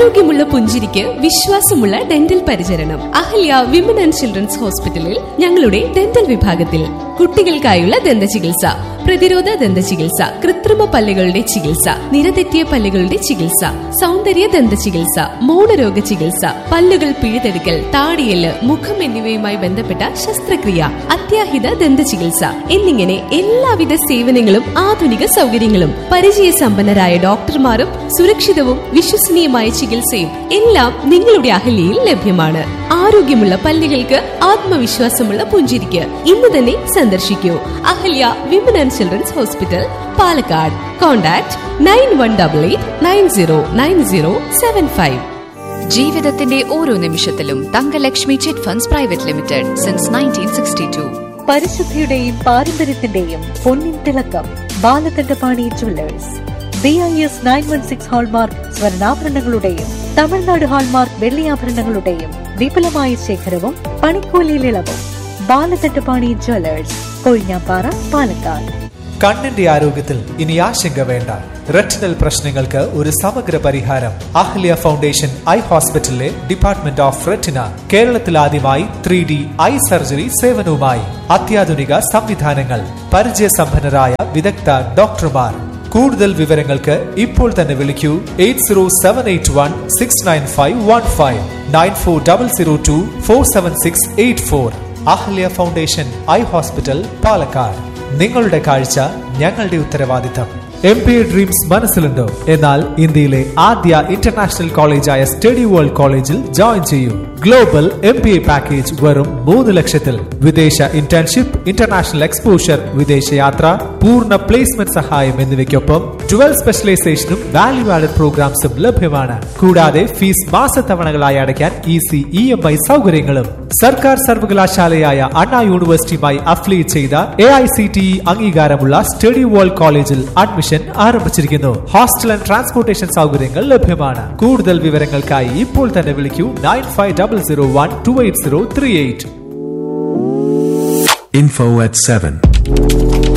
ആരോഗ്യമുള്ള പുഞ്ചിരിക്ക് വിശ്വാസമുള്ള ഡെന്റൽ പരിചരണം അഹല്യ വിമൻ ആൻഡ് ചിൽഡ്രൻസ് ഹോസ്പിറ്റലിൽ ഞങ്ങളുടെ ഡെന്റൽ വിഭാഗത്തിൽ കുട്ടികൾക്കായുള്ള ദന്ത ചികിത്സ പ്രതിരോധ ദന്ത ചികിത്സ കൃത്രിമ പല്ലുകളുടെ ചികിത്സ നിരതെറ്റിയ പല്ലുകളുടെ ചികിത്സ സൗന്ദര്യ ദന്ത ചികിത്സ മൗനരോഗ ചികിത്സ പല്ലുകൾ പിഴുതെടുക്കൽ താടിയല് മുഖം എന്നിവയുമായി ബന്ധപ്പെട്ട ശസ്ത്രക്രിയ അത്യാഹിത ദന്ത ചികിത്സ എന്നിങ്ങനെ എല്ലാവിധ സേവനങ്ങളും ആധുനിക സൗകര്യങ്ങളും പരിചയസമ്പന്നരായ ഡോക്ടർമാരും സുരക്ഷിതവും വിശ്വസനീയമായ ചികിത്സയും എല്ലാം നിങ്ങളുടെ അഹല്യയിൽ ലഭ്യമാണ് ആരോഗ്യമുള്ള പല്ലുകൾക്ക് ആത്മവിശ്വാസമുള്ള പുഞ്ചിരിക്ക് ഇന്ന് തന്നെ സന്ദർശിക്കൂ Ahalya women and children's hospital Palakkad contact nine one double eight nine zero nine zero seven five ജീവിതത്തിന്റെ ഓരോ നിമിഷത്തിലും Thankalakshmi chit funds private limited since nineteen sixty two പരിശുദ്ധിയുടെയും പാരമ്പര്യത്തിന്റെയും പൊന്നിൻ തിളക്കം Balakandapani jewellers B I S nine one six hallmark സ്വർണ്ണാഭരണങ്ങളുടെയും Tamil Nadu hallmark വെള്ളിയാഭരണങ്ങളുടെയും വിപുലമായ ശേഖരവും പണിക്കൂലിയിൽ ഇളവും ബാലകണ്ഠപാണി ജ്വല്ലേഴ്സ് കൊഴിഞ്ഞാപ്പാറ പാലക്കാട് കണ്ണിന്റെ ആരോഗ്യത്തിൽ ഇനി ആശങ്ക വേണ്ട റെറ്റിനൽ പ്രശ്നങ്ങൾക്ക് ഒരു സമഗ്ര പരിഹാരം അഹ്ല്യ ഫൗണ്ടേഷൻ ഐ ഹോസ്പിറ്റലിലെ ഡിപ്പാർട്ട്മെന്റ് ഓഫ് റെറ്റിന കേരളത്തിൽ ആദ്യമായി ത്രീ ഡി ഐ സർജറി സേവനവുമായി അത്യാധുനിക സംവിധാനങ്ങൾ പരിചയസമ്പന്നരായ വിദഗ്ധ ഡോക്ടർമാർ കൂടുതൽ വിവരങ്ങൾക്ക് ഇപ്പോൾ തന്നെ വിളിക്കൂ eight zero seven eight one six nine five one five nine four double zero two four seven six eight four Ahalya foundation eye hospital Palakkad നിങ്ങളുടെ കാഴ്ച ഞങ്ങളുടെ ഉത്തരവാദിത്തം എം പി ഡ്രീംസ് മനസ്സിലുണ്ടോ എന്നാൽ ഇന്ത്യയിലെ ആദ്യ ഇന്റർനാഷണൽ കോളേജായ സ്റ്റഡി വേൾഡ് കോളേജിൽ ജോയിൻ ചെയ്യൂ global M P A package വെറും മൂന്ന് ലക്ഷത്തിൽ വിദേശ ഇന്റേൺഷിപ്പ് ഇന്റർനാഷണൽ എക്സ്പോഷർ വിദേശയാത്ര പൂർണ്ണ പ്ലേസ്മെന്റ് സഹായം എന്നിവയ്ക്കൊപ്പം ട്വൽവ് സ്പെഷ്യലൈസേഷനും വാല്യൂ ആഡഡ് പ്രോഗ്രാംസും ലഭ്യമാണ് കൂടാതെ ഫീസ് മാസത്തവണകളായി അടയ്ക്കാൻ ഈസി ഇ എം ഐ സൗകര്യങ്ങളും സർക്കാർ സർവകലാശാലയായ അണ്ണാ യൂണിവേഴ്സിറ്റിയുമായി അഫിലിയേറ്റ് ചെയ്ത A I C T E അംഗീകാരമുള്ള സ്റ്റഡി വേൾഡ് കോളേജിൽ അഡ്മിഷൻ ആരംഭിച്ചിരിക്കുന്നു ഹോസ്റ്റൽ ആൻഡ് ട്രാൻസ്പോർട്ടേഷൻ സൗകര്യങ്ങൾ ലഭ്യമാണ് കൂടുതൽ വിവരങ്ങൾക്കായി ഇപ്പോൾ തന്നെ വിളിക്കൂ nine five double zero one two eight zero three eight Info at 7.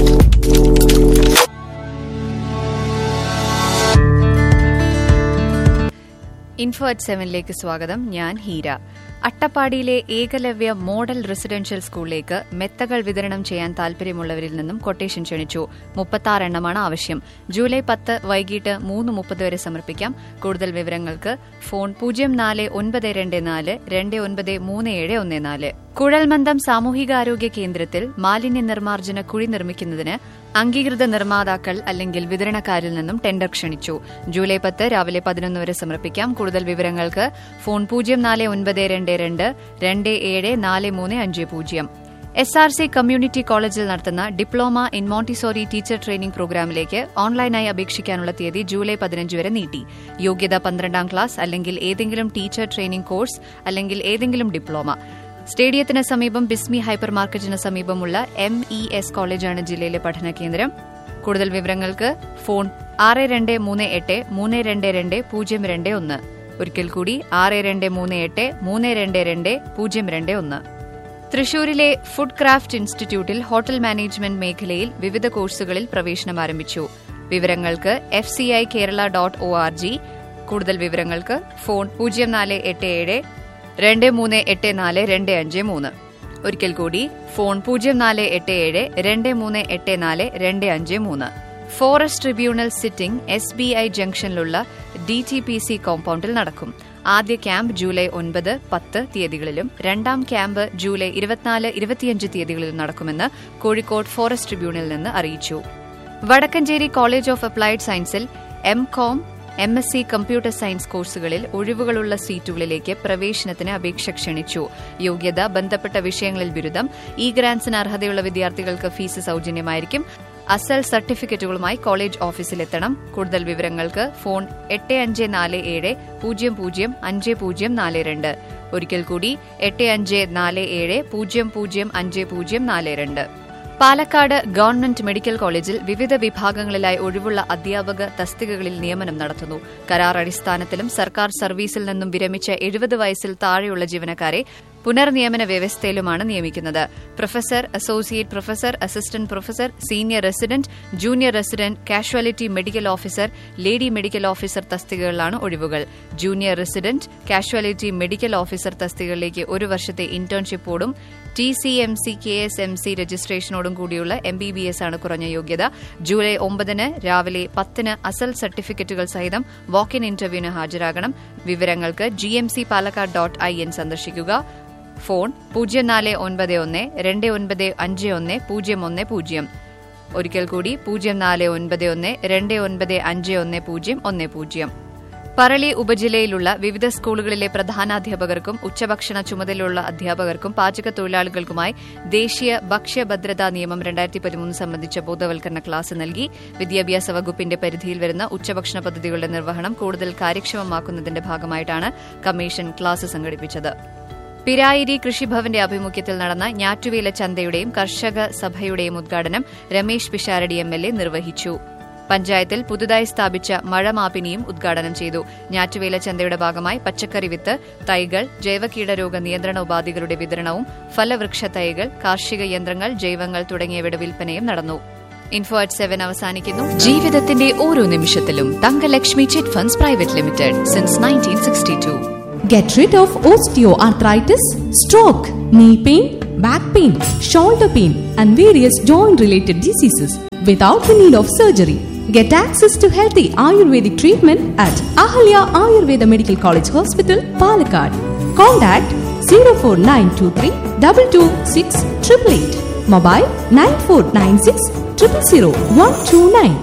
Info at സെവനിലേക്ക് സ്വാഗതം ഞാൻ ഹീര അട്ടപ്പാടിയിലെ ഏകലവ്യ മോഡൽ റെസിഡൻഷ്യൽ സ്കൂളിലേക്ക് മെത്തകൾ വിതരണം ചെയ്യാൻ താൽപര്യമുള്ളവരിൽ നിന്നും കൊട്ടേഷൻ ക്ഷണിച്ചു മുപ്പത്താറ് എണ്ണമാണ് ആവശ്യം ജൂലൈ പത്ത് വൈകിട്ട് മൂന്ന് മുപ്പത് വരെ സമർപ്പിക്കാം കൂടുതൽ വിവരങ്ങൾക്ക് ഫോൺ പൂജ്യം നാല് ഒൻപത് രണ്ട് നാല് രണ്ട് ഒൻപത് മൂന്ന് ഏഴ് ഒന്ന് നാല് കുഴൽമന്ദം സാമൂഹികാരോഗ്യ കേന്ദ്രത്തിൽ മാലിന്യ നിർമ്മാർജ്ജന കുഴി നിർമ്മിക്കുന്നതിന് അംഗീകൃത നിർമ്മാതാക്കൾ അല്ലെങ്കിൽ വിതരണക്കാരിൽ നിന്നും ടെൻഡർ ക്ഷണിച്ചു ജൂലൈ പത്ത് രാവിലെ പതിനൊന്ന് വരെ സമർപ്പിക്കാം കൂടുതൽ വിവരങ്ങൾക്ക് ഫോൺ പൂജ്യം നാല് ഒൻപത് രണ്ട് രണ്ട് രണ്ട് ഏഴ് നാല് മൂന്ന് അഞ്ച് പൂജ്യം എസ് ആർ സി കമ്മ്യൂണിറ്റി കോളേജിൽ നടത്തുന്ന diploma in Montessori teacher training പ്രോഗ്രാമിലേക്ക് ഓൺലൈനായി അപേക്ഷിക്കാനുള്ള തീയതി ജൂലൈ പതിനഞ്ച് വരെ നീട്ടി യോഗ്യത പന്ത്രണ്ടാം ക്ലാസ് അല്ലെങ്കിൽ ഏതെങ്കിലും ടീച്ചർ ട്രെയിനിംഗ് കോഴ്സ് അല്ലെങ്കിൽ ഏതെങ്കിലും ഡിപ്ലോമ സ്റ്റേഡിയത്തിന് സമീപം ബിസ്മി ഹൈപ്പർ മാർക്കറ്റിന് സമീപമുള്ള എം ഇ എസ് കോളേജാണ് ജില്ലയിലെ പഠന കേന്ദ്രം കൂടുതൽ വിവരങ്ങൾക്ക് ഫോൺ ആറ് രണ്ട് മൂന്ന് എട്ട് മൂന്ന് രണ്ട് രണ്ട് പൂജ്യം രണ്ട് ഒന്ന് ഒരിക്കൽ കൂടി ആറ് രണ്ട് മൂന്ന് എട്ട് മൂന്ന് രണ്ട് രണ്ട് പൂജ്യം രണ്ട് ഒന്ന് തൃശൂരിലെ ഫുഡ് ക്രാഫ്റ്റ് ഇൻസ്റ്റിറ്റ്യൂട്ടിൽ ഹോട്ടൽ മാനേജ്മെന്റ് മേഖലയിൽ വിവിധ കോഴ്സുകളിൽ പ്രവേശനം ആരംഭിച്ചു വിവരങ്ങൾക്ക് F C I Kerala dot O R G കൂടുതൽ വിവരങ്ങൾക്ക് ഫോൺ പൂജ്യം നാല് എട്ട് ഏഴ് രണ്ട് മൂന്ന് എട്ട് നാല് രണ്ട് അഞ്ച് മൂന്ന് ഒരിക്കൽ കൂടി ഫോൺ പൂജ്യം നാല് എട്ട് ഏഴ് രണ്ട് മൂന്ന് എട്ട് നാല് രണ്ട് അഞ്ച് മൂന്ന് forest tribunal sitting S B I ജംഗ്ഷനിലുള്ള D T P C compound നടക്കും ആദ്യ ക്യാമ്പ് ജൂലൈ ഒൻപത് പത്ത് തീയതികളിലും രണ്ടാം ക്യാമ്പ് ജൂലൈ ഇരുപത്തിനാല് ഇരുപത്തിയഞ്ച് തീയതികളിലും നടക്കുമെന്ന് കോഴിക്കോട് ഫോറസ്റ്റ് ട്രിബ്യൂണലിൽ നിന്ന് അറിയിച്ചു വടക്കഞ്ചേരി കോളേജ് ഓഫ് അപ്ലൈഡ് സയൻസിൽ M com M S C computer science കോഴ്സുകളിൽ ഒഴിവുകളുള്ള സീറ്റുകളിലേക്ക് പ്രവേശനത്തിന് അപേക്ഷ ക്ഷണിച്ചു യോഗ്യത ബന്ധപ്പെട്ട വിഷയങ്ങളിൽ ബിരുദം ഇ ഗ്രാൻസിന് അർഹതയുള്ള വിദ്യാർത്ഥികൾക്ക് ഫീസ് സൌജന്യമായിരിക്കും അസൽ സർട്ടിഫിക്കറ്റുകളുമായി കോളേജ് ഓഫീസിലെത്തണം കൂടുതൽ വിവരങ്ങൾക്ക് ഫോൺ എട്ട് അഞ്ച് നാല് ഏഴ് പൂജ്യം പൂജ്യം അഞ്ച് പൂജ്യം നാല് രണ്ട് ഒരിക്കൽ കൂടി എട്ട് അഞ്ച് നാല് ഏഴ് പൂജ്യം പൂജ്യം അഞ്ച് പൂജ്യം നാല് രണ്ട് പാലക്കാട് ഗവൺമെന്റ് മെഡിക്കൽ കോളേജിൽ വിവിധ വിഭാഗങ്ങളിലായി ഒഴിവുള്ള അധ്യാപക തസ്തികകളിൽ നിയമനം നടത്തുന്നു കരാർ അടിസ്ഥാനത്തിലും സർക്കാർ സർവീസിൽ നിന്നും വിരമിച്ച എഴുപത് വയസ്സിൽ താഴെയുള്ള ജീവനക്കാരെ പുനർനിയമന വ്യവസ്ഥയിലുമാണ് നിയമിക്കുന്നത് professor associate professor assistant professor senior resident junior resident casualty medical officer lady medical officer തസ്തികകളിലാണ് ഒഴിവുകൾ junior resident casualty medical officer തസ്തികകളിലേക്ക് ഒരു വർഷത്തെ ഇന്റേൺഷിപ്പോടും T C M C K S M C രജിസ്ട്രേഷനോടും കൂടിയുള്ള എം ബി ബി എസ് ആണ് കുറഞ്ഞ യോഗ്യത ജൂലൈ ഒമ്പതിന് രാവിലെ പത്തിന് അസൽ സർട്ടിഫിക്കറ്റുകൾ സഹിതം വാക്ക് ഇൻ ഇന്റർവ്യൂവിന് ഹാജരാകണം വിവരങ്ങൾക്ക് G M C Palakkad dot I N സന്ദർശിക്കുക ഫോൺ പൂജ്യം നാല് ഒൻപത് ഒന്ന് രണ്ട് ഒൻപത് അഞ്ച് ഒന്ന് പൂജ്യം ഒന്ന് പൂജ്യം ഒരിക്കൽ കൂടി പൂജ്യം നാല് ഒൻപത് ഒന്ന് രണ്ട് ഒൻപത് അഞ്ച് ഒന്ന് പൂജ്യം ഒന്ന് പൂജ്യം പറളി ഉപജില്ലയിലുള്ള വിവിധ സ്കൂളുകളിലെ പ്രധാനാധ്യാപകർക്കും ഉച്ചഭക്ഷണ ചുമതലയുള്ള അധ്യാപകർക്കും പാചക തൊഴിലാളികൾക്കുമായി ദേശീയ ഭക്ഷ്യഭദ്രതാ നിയമം രണ്ടായിരത്തി പതിമൂന്ന് സംബന്ധിച്ച ബോധവൽക്കരണ ക്ലാസ് നൽകി വിദ്യാഭ്യാസ വകുപ്പിന്റെ പരിധിയിൽ വരുന്ന ഉച്ചഭക്ഷണ പദ്ധതികളുടെ നിർവഹണം കൂടുതൽ കാര്യക്ഷമമാക്കുന്നതിന്റെ ഭാഗമായിട്ടാണ് കമ്മീഷൻ ക്ലാസ് സംഘടിപ്പിച്ചത് പിരായിരി കൃഷിഭവന്റെ ആഭിമുഖ്യത്തിൽ നടന്ന ഞാറ്റുവേല ചന്തയുടെയും കർഷക സഭയുടെയും ഉദ്ഘാടനം Ramesh Pisharody M L A നിർവഹിച്ചു പഞ്ചായത്തിൽ പുതുതായി സ്ഥാപിച്ച മഴമാപിനിയും ഉദ്ഘാടനം ചെയ്തു ഞാറ്റുവേല ചന്തയുടെ ഭാഗമായി പച്ചക്കറി വിത്ത് തൈകൾ ജൈവകീടരോഗ നിയന്ത്രണ ഉപാധികളുടെ വിതരണവും ഫലവൃക്ഷ തൈകൾ കാർഷിക യന്ത്രങ്ങൾ ജൈവങ്ങൾ തുടങ്ങിയവയുടെ വിൽപ്പനയും നടന്നു ഇൻഫോ അറ്റ് സെവൻ അവസാനിക്കുന്നു ജീവിതത്തിന്റെ ഓരോ നിമിഷത്തിലും Thankalakshmi chit funds private limited since nineteen sixty two Get rid of osteoarthritis, stroke, knee pain, back pain, shoulder pain, and various joint related diseases without the need of surgery. Get access to healthy Ayurvedic treatment at Ahalya Ayurveda Medical College Hospital, Palakkad. Contact 04923 226 888. Mobile 9496 000 129.